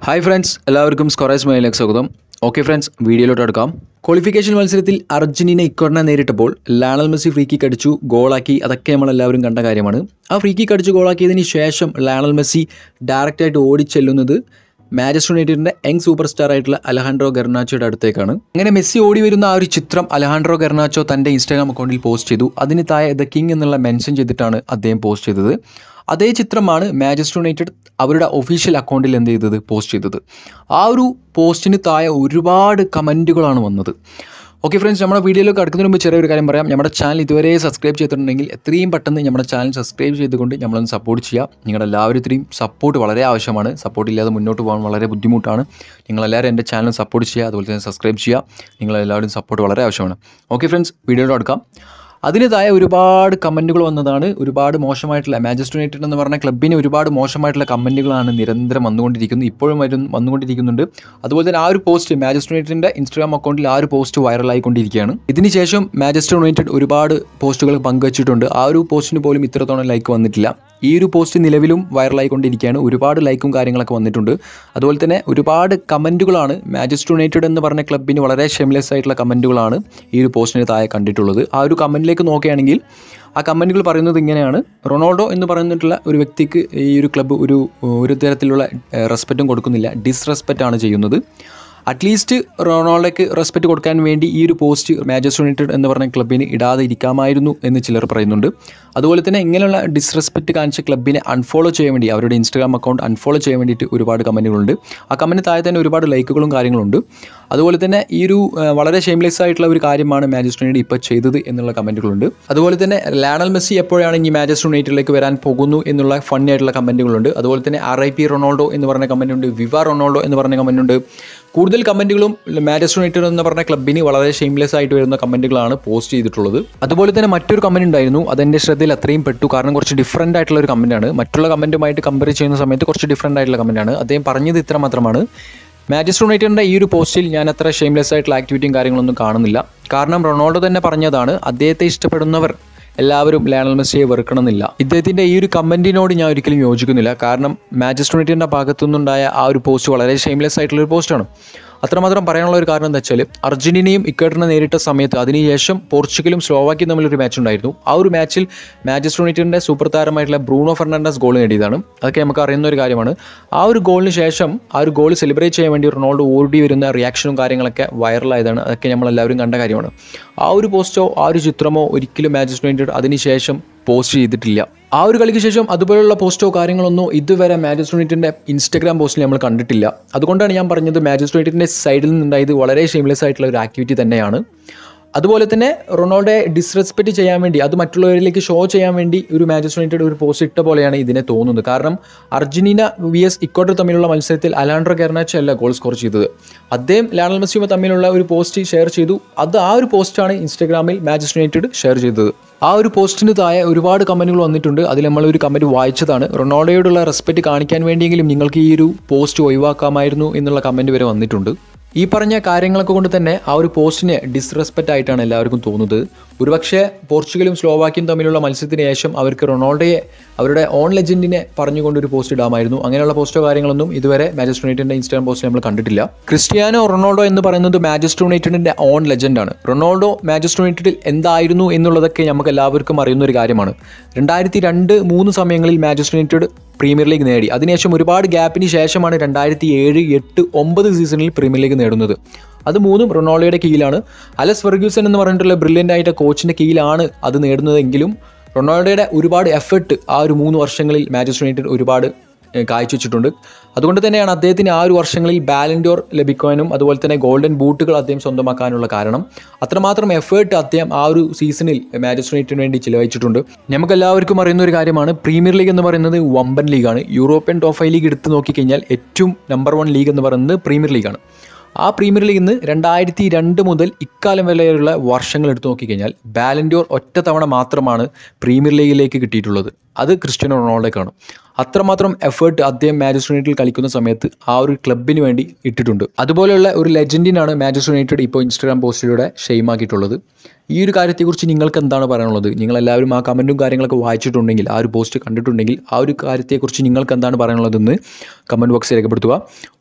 hi friends എല്ലാവർക്കും സ്കൊറേസ് മൈലേക്ക് സ്വാഗതം okay friends വീഡിയോയിലോട്ട് എടുക്കാം ക്വാളിഫിക്കേഷൻ മത്സരത്തിൽ അർജന്റീന ഇക്കോറിനെ നേരിട്ടപ്പോൾ ലാണൽ മെസ്സി ഫ്രീ കിക്ക് അടിച്ചു ഗോളാക്കി അതൊക്കെ നമ്മളെല്ലാവരും കണ്ട കാര്യമാണ് ആ ഫ്രീ കിക്ക് അടിച്ച് ഗോളാക്കിയതിന് ശേഷം ലാണൽ മെസ്സി ഡയറക്റ്റായിട്ട് ഓടിച്ചെല്ലുന്നത് മാഞ്ചസ്റ്റർ യുണൈറ്റഡിൻ്റെ യങ് സൂപ്പർ സ്റ്റാർ ആയിട്ടുള്ള അലഹാൻഡ്രോ ഗെർണാച്ചോയുടെ അടുത്തേക്കാണ് അങ്ങനെ മെസ്സി ഓടി വരുന്ന ആ ഒരു ചിത്രം അലഹാൻഡ്രോ ഗെർണാച്ചോ തൻ്റെ ഇൻസ്റ്റാഗ്രാം അക്കൗണ്ടിൽ പോസ്റ്റ് ചെയ്തു അതിന് താഴെ ദ കിങ് എന്നുള്ള മെൻഷൻ ചെയ്തിട്ടാണ് അദ്ദേഹം പോസ്റ്റ് ചെയ്തത് അതേ ചിത്രമാണ് മാഞ്ചസ്റ്റർ യുണൈറ്റഡ് അവരുടെ ഒഫീഷ്യൽ അക്കൗണ്ടിൽ എന്ത് ചെയ്തത് പോസ്റ്റ് ചെയ്തത് ആ ഒരു പോസ്റ്റിന് താഴെ ഒരുപാട് കമൻറ്റുകളാണ് വന്നത് ഓക്കെ ഫ്രണ്ട്സ് നമ്മുടെ വീഡിയോയിലേക്ക് അടുക്കുന്നതിന് മുമ്പ് ചെറിയൊരു കാര്യം പറയാം നമ്മുടെ ചാനൽ ഇതുവരെ സബ്സ്ക്രൈബ് ചെയ്തിട്ടുണ്ടെങ്കിൽ എത്രയും പെട്ടെന്ന് നമ്മുടെ ചാനൽ സബ്സ്ക്രൈബ് ചെയ്തുകൊണ്ട് നമ്മളൊന്ന് സപ്പോർട്ട് ചെയ്യുക നിങ്ങളുടെ എല്ലാവരുടെയും സപ്പോർട്ട് വളരെ ആവശ്യമാണ് സപ്പോർട്ട് ഇല്ലാതെ മുന്നോട്ട് പോകാൻ വളരെ ബുദ്ധിമുട്ടാണ് നിങ്ങളെല്ലാവരും എൻ്റെ ചാനൽ സപ്പോർട്ട് ചെയ്യുക അതുപോലെ തന്നെ സബ്സ്ക്രൈബ് ചെയ്യുക നിങ്ങളെല്ലാവരും സപ്പോർട്ട് വളരെ ആവശ്യമാണ് ഓക്കെ ഫ്രണ്ട്സ് വീഡിയോയിലോട്ട് അടുക്കാം അതിന് താഴെ ഒരുപാട് കമൻറ്റുകൾ വന്നതാണ് ഒരുപാട് മോശമായിട്ടുള്ള മാഞ്ചസ്റ്റർ യുണൈറ്റഡ് എന്ന് പറഞ്ഞ ക്ലബിന് ഒരുപാട് മോശമായിട്ടുള്ള കമൻറ്റുകളാണ് നിരന്തരം വന്നുകൊണ്ടിരിക്കുന്നത് ഇപ്പോഴും വരും വന്നുകൊണ്ടിരിക്കുന്നുണ്ട് അതുപോലെ തന്നെ ആ ഒരു പോസ്റ്റ് മാഞ്ചസ്റ്റർ യുണൈറ്റഡിൻ്റെ ഇൻസ്റ്റാഗ്രാം അക്കൗണ്ടിൽ ആ ഒരു പോസ്റ്റ് വൈറലായിക്കൊണ്ടിരിക്കുകയാണ് ഇതിനുശേഷം മാഞ്ചസ്റ്റർ യുണൈറ്റഡ് ഒരുപാട് പോസ്റ്റുകൾ പങ്കുവച്ചിട്ടുണ്ട് ആ ഒരു പോസ്റ്റിന് പോലും ഇത്രത്തോളം ലൈക്ക് വന്നിട്ടില്ല ഈ ഒരു പോസ്റ്റ് നിലവിലും വൈറലായിക്കൊണ്ടിരിക്കുകയാണ് ഒരുപാട് ലൈക്കും കാര്യങ്ങളൊക്കെ വന്നിട്ടുണ്ട് അതുപോലെ തന്നെ ഒരുപാട് കമൻറ്റുകളാണ് മാഞ്ചസ്റ്റർ യുണൈറ്റഡ് എന്ന് പറഞ്ഞ ക്ലബിന് വളരെ ഷെംലെസ് ആയിട്ടുള്ള കമൻറ്റുകളാണ് ഈ ഒരു പോസ്റ്റിന് താഴെ കണ്ടിട്ടുള്ളത് ആ ഒരു കമൻറ്റിലേക്ക് നോക്കുകയാണെങ്കിൽ ആ കമൻറ്റുകൾ പറയുന്നത് ഇങ്ങനെയാണ് റൊണാൾഡോ എന്ന് പറഞ്ഞിട്ടുള്ള ഒരു വ്യക്തിക്ക് ഈ ഒരു ക്ലബ്ബ് ഒരു ഒരു തരത്തിലുള്ള റെസ്പെക്റ്റും കൊടുക്കുന്നില്ല ഡിസ്റെസ്പെക്റ്റ് ആണ് ചെയ്യുന്നത് അറ്റ്ലീസ്റ്റ് റൊണാൾഡോയ്ക്ക് റെസ്പെക്റ്റ് കൊടുക്കാൻ വേണ്ടി ഈ ഒരു പോസ്റ്റ് മാഞ്ചസ്റ്റർ യുണൈറ്റഡ് എന്ന് പറഞ്ഞ ക്ലബിന് ഇടാതെ ഇരിക്കാമായിരുന്നു എന്ന് ചിലർ പറയുന്നുണ്ട് അതുപോലെ തന്നെ ഇങ്ങനെയുള്ള ഡിസ്റെസ്പെക്റ്റ് കാണിച്ച ക്ലബിനെ അൺഫോളോ ചെയ്യാൻ വേണ്ടി അവരുടെ ഇൻസ്റ്റാഗ്രാം അക്കൗണ്ട് അൺഫോളോ ചെയ്യാൻ വേണ്ടിയിട്ട് ഒരുപാട് കമൻറ്റുകളുണ്ട് ആ കമൻറ്റ് താഴെ തന്നെ ഒരുപാട് ലൈക്കുകളും കാര്യങ്ങളുണ്ട് അതുപോലെ തന്നെ ഈ ഒരു വളരെ ഷെയിംലെസ് ആയിട്ടുള്ള ഒരു കാര്യമാണ് മാഞ്ചസ്റ്റർ യുണൈറ്റഡ് ഇപ്പോൾ ചെയ്തത് എന്നുള്ള കമൻറ്റുകളുണ്ട് അതുപോലെ തന്നെ ലാണൽ മെസ്സി എപ്പോഴാണ് ഇനി മാഞ്ചസ്റ്റർ യുണൈറ്റഡിലേക്ക് വരാൻ പോകുന്നു എന്നുള്ള ഫണ്ണി ആയിട്ടുള്ള കമൻറ്റുകളുണ്ട് അതുപോലെ തന്നെ ആർ ഐ പി റൊണാൾഡോ എന്ന് പറഞ്ഞ കമൻ്റ് ഉണ്ട് വിവ റൊണാൾഡോ എന്ന് പറഞ്ഞ കമൻ്റ് ഉണ്ട് കൂടുതൽ കമൻറ്റുകളും മാഞ്ചസ്റ്റർ യുണൈറ്റഡ് എന്ന് പറഞ്ഞ ക്ലബിന് വളരെ ഷെയിംലെസ് ആയിട്ട് വരുന്ന കമൻറ്റുകളാണ് പോസ്റ്റ് ചെയ്തിട്ടുള്ളത് അതുപോലെ തന്നെ മറ്റൊരു കമൻറ്റ് ഉണ്ടായിരുന്നു അതെൻ്റെ ശ്രദ്ധയിൽ അത്രയും പെട്ടു കാരണം കുറച്ച് ഡിഫറൻ്റ് ആയിട്ടുള്ള ഒരു കമൻറ്റാണ് മറ്റുള്ള കമൻറ്റുമായിട്ട് കമ്പയർ ചെയ്യുന്ന സമയത്ത് കുറച്ച് ഡിഫറൻ്റ് ആയിട്ടുള്ള കമൻറ്റാണ് അദ്ദേഹം പറഞ്ഞത് ഇത്ര മാത്രമാണ് മാഞ്ചസ്റ്റർ യുണൈറ്റഡിൻ്റെ ഈ ഒരു പോസ്റ്റിൽ ഞാൻ അത്ര ഷെയിംലെസ് ആയിട്ടുള്ള ആക്ടിവിറ്റിയും കാര്യങ്ങളൊന്നും കാണുന്നില്ല കാരണം റൊണാൾഡോ തന്നെ പറഞ്ഞതാണ് അദ്ദേഹത്തെ ഇഷ്ടപ്പെടുന്നവർ എല്ലാവരും ലയണൽ മെസ്സിയെ വെറുക്കണമെന്നില്ല ഇദ്ദേഹത്തിൻ്റെ ഈ ഒരു കമൻറ്റിനോട് ഞാൻ ഒരിക്കലും യോജിക്കുന്നില്ല കാരണം മാഞ്ചസ്റ്റർ യുണൈറ്റഡിൻ്റെ ഭാഗത്തുനിന്നുണ്ടായ ആ ഒരു പോസ്റ്റ് വളരെ ഷെയിംലെസ് ആയിട്ടുള്ള ഒരു പോസ്റ്റാണ് അത്രമാത്രം പറയാനുള്ള ഒരു കാരണം എന്താ വെച്ചാൽ അർജന്റീനയും ഇക്കോട്ടിനെ നേരിട്ട സമയത്ത് അതിനുശേഷം പോർച്ചുഗലും സ്ലോവാക്കിയും തമ്മിലൊരു മാച്ച് ഉണ്ടായിരുന്നു ആ ഒരു മാച്ചിൽ മാഞ്ചസ്റ്റർ യുണൈറ്റഡിൻ്റെ സൂപ്പർ താരമായിട്ടുള്ള ബ്രൂണോ ഫെർണാണ്ടസ് ഗോൾ നേടിയതാണ് അതൊക്കെ നമുക്ക് അറിയുന്ന ഒരു കാര്യമാണ് ആ ഒരു ഗോളിന് ശേഷം ആ ഒരു ഗോൾ സെലിബ്രേറ്റ് ചെയ്യാൻ വേണ്ടി റൊണാൾഡോ ഓടി വരുന്ന റിയാക്ഷനും കാര്യങ്ങളൊക്കെ വൈറലായതാണ് അതൊക്കെ നമ്മളെല്ലാവരും കണ്ട കാര്യമാണ് ആ ഒരു പോസ്റ്റോ ആ ഒരു ചിത്രമോ ഒരിക്കലും മാഞ്ചസ്റ്റർ യുണൈറ്റഡ് അതിനുശേഷം പോസ്റ്റ് ചെയ്തിട്ടില്ല ആ ഒരു കളിക്ക് ശേഷം അതുപോലുള്ള പോസ്റ്റോ കാര്യങ്ങളൊന്നും ഇതുവരെ മാഞ്ചസ്റ്റർ യുണൈറ്റഡിൻ്റെ ഇൻസ്റ്റാഗ്രാം പോസ്റ്റിൽ നമ്മൾ കണ്ടിട്ടില്ല അതുകൊണ്ടാണ് ഞാൻ പറഞ്ഞത് മാഞ്ചസ്റ്റർ യുണൈറ്റഡിൻ്റെ സൈഡിൽ നിന്നുണ്ടായത് വളരെ ഷെയിംലെസ് ആയിട്ടുള്ള ഒരു ആക്ടിവിറ്റി തന്നെയാണ് അതുപോലെ തന്നെ റൊണാൾഡോയെ ഡിസ്റെസ്പെക്റ്റ് ചെയ്യാൻ വേണ്ടി അത് മറ്റുള്ളവരിലേക്ക് ഷോ ചെയ്യാൻ വേണ്ടി ഒരു മാഞ്ചസ്റ്റർ യുണൈറ്റഡ് ഒരു പോസ്റ്റ് ഇട്ട പോലെയാണ് ഇതിനെ തോന്നുന്നത് കാരണം അർജന്റീന വി എസ് ഇക്കോട്ടർ തമ്മിലുള്ള മത്സരത്തിൽ അലാൻഡ്രോ ഗെർനാച്ചോ അല്ല ഗോൾ സ്കോർ ചെയ്തത് അദ്ദേഹം ലാണൽ മെസ്സിയുമ തമ്മിലുള്ള ഒരു പോസ്റ്റ് ഷെയർ ചെയ്തു അത് ആ ഒരു പോസ്റ്റാണ് ഇൻസ്റ്റാഗ്രാമിൽ മാഞ്ചസ്റ്റർ യുണൈറ്റഡ് ഷെയർ ചെയ്തത് ആ ഒരു പോസ്റ്റിന് താഴെ ഒരുപാട് കമൻറ്റുകൾ വന്നിട്ടുണ്ട് അതിൽ നമ്മൾ ഒരു കമൻറ്റ് വായിച്ചതാണ് റൊണാൾഡോയോടുള്ള റെസ്പെക്റ്റ് കാണിക്കാൻ വേണ്ടിയെങ്കിലും നിങ്ങൾക്ക് ഈ ഒരു പോസ്റ്റ് ഒഴിവാക്കാമായിരുന്നു എന്നുള്ള കമൻറ്റ് വരെ വന്നിട്ടുണ്ട് ഈ പറഞ്ഞ കാര്യങ്ങളൊക്കെ കൊണ്ട് തന്നെ ആ ഒരു പോസ്റ്റിനെ ഡിസ്റെസ്പെക്റ്റ് ആയിട്ടാണ് എല്ലാവർക്കും തോന്നുന്നത് ഒരുപക്ഷെ പോർച്ചുഗലും സ്ലോവാക്കിയും തമ്മിലുള്ള മത്സരത്തിന് ശേഷം അവർക്ക് റൊണാൾഡോയെ അവരുടെ ഓൺ ലെജൻഡിനെ പറഞ്ഞുകൊണ്ട് ഒരു പോസ്റ്റ് ഇടാമായിരുന്നു അങ്ങനെയുള്ള പോസ്റ്റോ കാര്യങ്ങളൊന്നും ഇതുവരെ മാഞ്ചസ്റ്റർ യുണൈറ്റഡിൻ്റെ ഇൻസ്റ്റാഗ്രാം പോസ്റ്റ് നമ്മൾ കണ്ടിട്ടില്ല ക്രിസ്ത്യാനോ റൊണാൾഡോ എന്ന് പറയുന്നത് മാഞ്ചസ്റ്റർ യുണൈറ്റഡിൻ്റെ ഓൺ ലെജൻഡാണ് റൊണാൾഡോ മാഞ്ചസ്റ്റർ യുണൈറ്റഡിൽ എന്തായിരുന്നു എന്നുള്ളതൊക്കെ നമുക്ക് എല്ലാവർക്കും അറിയുന്ന ഒരു കാര്യമാണ് രണ്ടായിരത്തി രണ്ട് മൂന്ന് സമയങ്ങളിൽ മാഞ്ചസ്റ്റർ യുണൈറ്റഡ് പ്രീമിയർ ലീഗ് നേടി അതിനുശേഷം ഒരുപാട് ഗ്യാപ്പിന് ശേഷമാണ് രണ്ടായിരത്തി ഏഴ് എട്ട് ഒമ്പത് സീസണിൽ പ്രീമിയർ ലീഗ് നേടുന്നത് അത് മൂന്നും റൊണാൾഡോയുടെ കീഴിലാണ് അലസ് ഫെർഗ്യൂസൺ എന്ന് പറഞ്ഞിട്ടുള്ള ബ്രില്യൻ്റ് ആയിട്ട് കോച്ചിൻ്റെ കീഴിലാണ് അത് നേടുന്നതെങ്കിലും റൊണാൾഡോയുടെ ഒരുപാട് എഫർട്ട് ആ ഒരു മൂന്ന് വർഷങ്ങളിൽ മാഞ്ചസ്റ്റർ യുണൈറ്റഡ് ഒരുപാട് കാഴ്ചവെച്ചിട്ടുണ്ട് അതുകൊണ്ട് തന്നെയാണ് അദ്ദേഹത്തിന് ആ ഒരു വർഷങ്ങളിൽ ബാലൻഡോർ ലഭിക്കാനും അതുപോലെ തന്നെ ഗോൾഡൻ ബൂട്ടുകൾ അദ്ദേഹം സ്വന്തമാക്കാനുള്ള കാരണം അത്രമാത്രം എഫേർട്ട് അദ്ദേഹം ആ ഒരു സീസണിൽ മാഞ്ചസ്റ്റർ യുണൈറ്റഡിന് വേണ്ടി ചിലവഴിച്ചിട്ടുണ്ട് നമുക്ക് എല്ലാവർക്കും അറിയുന്ന ഒരു കാര്യമാണ് പ്രീമിയർ ലീഗ് എന്ന് പറയുന്നത് വമ്പൻ ലീഗാണ് യൂറോപ്യൻ ടോപ്പ് ഫൈവ് ലീഗ് എടുത്ത് നോക്കിക്കഴിഞ്ഞാൽ ഏറ്റവും നമ്പർ വൺ ലീഗ് എന്ന് പറയുന്നത് പ്രീമിയർ ലീഗാണ് ആ പ്രീമിയർ ലീഗിൽ നിന്ന് രണ്ടായിരത്തി രണ്ട് മുതൽ ഇക്കാലം വരെയുള്ള വർഷങ്ങൾ എടുത്തു നോക്കിക്കഴിഞ്ഞാൽ ബാലൻഡോർ ഒറ്റ തവണ മാത്രമാണ് പ്രീമിയർ ലീഗിലേക്ക് കിട്ടിയിട്ടുള്ളത് അത് ക്രിസ്ത്യനോ റൊണാൾഡോക്കാണ് അത്രമാത്രം എഫേർട്ട് അദ്ദേഹം മാഞ്ചസ്റ്റർ യുണൈറ്റഡിൽ കളിക്കുന്ന സമയത്ത് ആ ഒരു ക്ലബിന് വേണ്ടി ഇട്ടിട്ടുണ്ട് അതുപോലെയുള്ള ഒരു ലെജൻഡിനാണ് മാഞ്ചസ്റ്റർ യുണൈറ്റഡ് ഇപ്പോൾ ഇൻസ്റ്റാഗ്രാം പോസ്റ്റിലൂടെ ഷെയിമാക്കിയിട്ടുള്ളത് ഈ ഒരു കാര്യത്തെക്കുറിച്ച് നിങ്ങൾക്ക് എന്താണ് പറയാനുള്ളത് നിങ്ങളെല്ലാവരും ആ കമൻറ്റും കാര്യങ്ങളൊക്കെ വായിച്ചിട്ടുണ്ടെങ്കിൽ ആ ഒരു പോസ്റ്റ് കണ്ടിട്ടുണ്ടെങ്കിൽ ആ ഒരു കാര്യത്തെക്കുറിച്ച് നിങ്ങൾക്ക് എന്താണ് പറയാനുള്ളതെന്ന് കമൻറ്റ് ബോക്സിൽ രേഖപ്പെടുത്തുക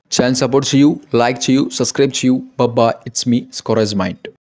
ചാനൽ സപ്പോർട്ട് ചെയ്യൂ ലൈക്ക് ചെയ്യൂ സബ്സ്ക്രൈബ് ചെയ്യൂ ബബ്ബ ഇറ്റ്സ് മീ സ്കോറേഴ്സ് മൈൻഡ്